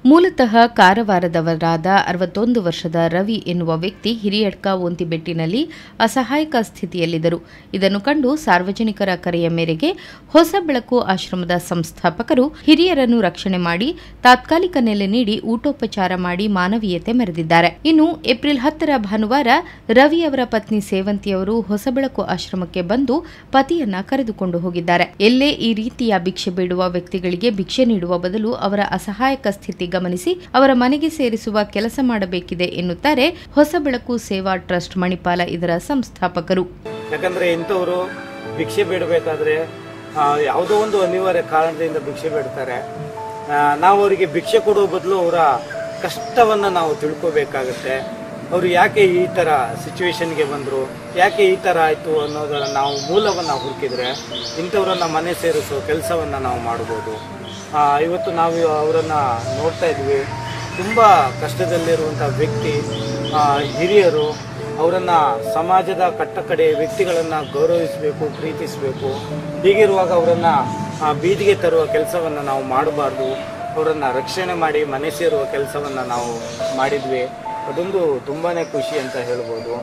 ಮೂಲತಃ ಕಾರವಾರದವರಾದ ಅರವತ್ತೊಂದು ವರ್ಷದ ರವಿ ಎನ್ನುವ ವ್ಯಕ್ತಿ ಹಿರಿಯಡ್ಕ ಒಂತಿಬೆಟ್ಟಿನಲ್ಲಿ ಅಸಹಾಯಕ ಸ್ಥಿತಿಯಲ್ಲಿದ್ದರು ಇದನ್ನು ಕಂಡು ಸಾರ್ವಜನಿಕರ ಕರೆಯ ಮೇರೆಗೆ ಹೊಸ ಬೆಳಕು ಆಶ್ರಮದ ಸಂಸ್ಥಾಪಕರು ಹಿರಿಯರನ್ನು ರಕ್ಷಣೆ ಮಾಡಿ ತಾತ್ಕಾಲಿಕ ನೆಲೆ ನೀಡಿ ಊಟೋಪಚಾರ ಮಾಡಿ ಮಾನವೀಯತೆ ಮೆರೆದಿದ್ದಾರೆ ಇನ್ನು ಏಪ್ರಿಲ್ ಹತ್ತರ ಭಾನುವಾರ ರವಿ ಅವರ ಪತ್ನಿ ಸೇವಂತಿಯವರು ಹೊಸಬೆಳಕು ಆಶ್ರಮಕ್ಕೆ ಬಂದು ಪತಿಯನ್ನ ಕರೆದುಕೊಂಡು ಹೋಗಿದ್ದಾರೆ ಎಲ್ಲೇ ಈ ರೀತಿಯ ಭಿಕ್ಷೆ ಬೇಡುವ ವ್ಯಕ್ತಿಗಳಿಗೆ ಭಿಕ್ಷೆ ನೀಡುವ ಬದಲು ಅವರ ಅಸಹಾಯಕ ಸ್ಥಿತಿ ಗಮನಿಸಿ ಅವರ ಮನೆಗೆ ಸೇರಿಸುವ ಕೆಲಸ ಮಾಡಬೇಕಿದೆ ಎನ್ನುತ್ತಾರೆ ಹೊಸ ಬೆಳಕು ಸೇವಾ ಟ್ರಸ್ಟ್ ಮಣಿಪಾಲ ಇದರ ಸಂಸ್ಥಾಪಕರು ಯಾಕಂದ್ರೆ ಇಂಥವ್ರು ಭಿಕ್ಷೆ ಬೇಡಬೇಕಾದ್ರೆ ಆ, ಯಾವುದೋ ಒಂದು ಅನಿವಾರ್ಯ ಕಾರಣದಿಂದ ಭಿಕ್ಷೆ ಬೇಡ್ತಾರೆ ಆ, ನಾವು ಅವರಿಗೆ ಭಿಕ್ಷೆ ಕೊಡೋ ಬದಲು ಅವರ ಕಷ್ಟವನ್ನು ನಾವು ತಿಳ್ಕೋಬೇಕಾಗತ್ತೆ ಅವರು ಯಾಕೆ ಈ ಥರ ಸಿಚುವೇಶನ್ಗೆ ಬಂದರು ಯಾಕೆ ಈ ಥರ ಆಯಿತು ಅನ್ನೋದರ ನಾವು ಮೂಲವನ್ನು ಹುಡುಕಿದ್ರೆ ಇಂಥವ್ರನ್ನ ಮನೆ ಸೇರಿಸೋ ಕೆಲಸವನ್ನು ನಾವು ಮಾಡ್ಬೋದು ಆ, ಇವತ್ತು ನಾವು ಅವರನ್ನು ನೋಡ್ತಾ ಇದ್ವಿ ತುಂಬ ಕಷ್ಟದಲ್ಲಿರುವಂಥ ವ್ಯಕ್ತಿ ಆ, ಹಿರಿಯರು ಅವರನ್ನು ಸಮಾಜದ ಕಟ್ಟಕಡೆ ವ್ಯಕ್ತಿಗಳನ್ನು ಗೌರವಿಸಬೇಕು ಪ್ರೀತಿಸಬೇಕು ಹೀಗಿರುವಾಗ ಅವರನ್ನು ಬೀದಿಗೆ ತರುವ ಕೆಲಸವನ್ನು ನಾವು ಮಾಡಬಾರ್ದು ಅವರನ್ನು ರಕ್ಷಣೆ ಮಾಡಿ ಮನೆ ಸೇರುವ ಕೆಲಸವನ್ನು ನಾವು ಮಾಡಿದ್ವಿ ಅದೊಂದು ತುಂಬಾ ಖುಷಿ ಅಂತ ಹೇಳ್ಬೋದು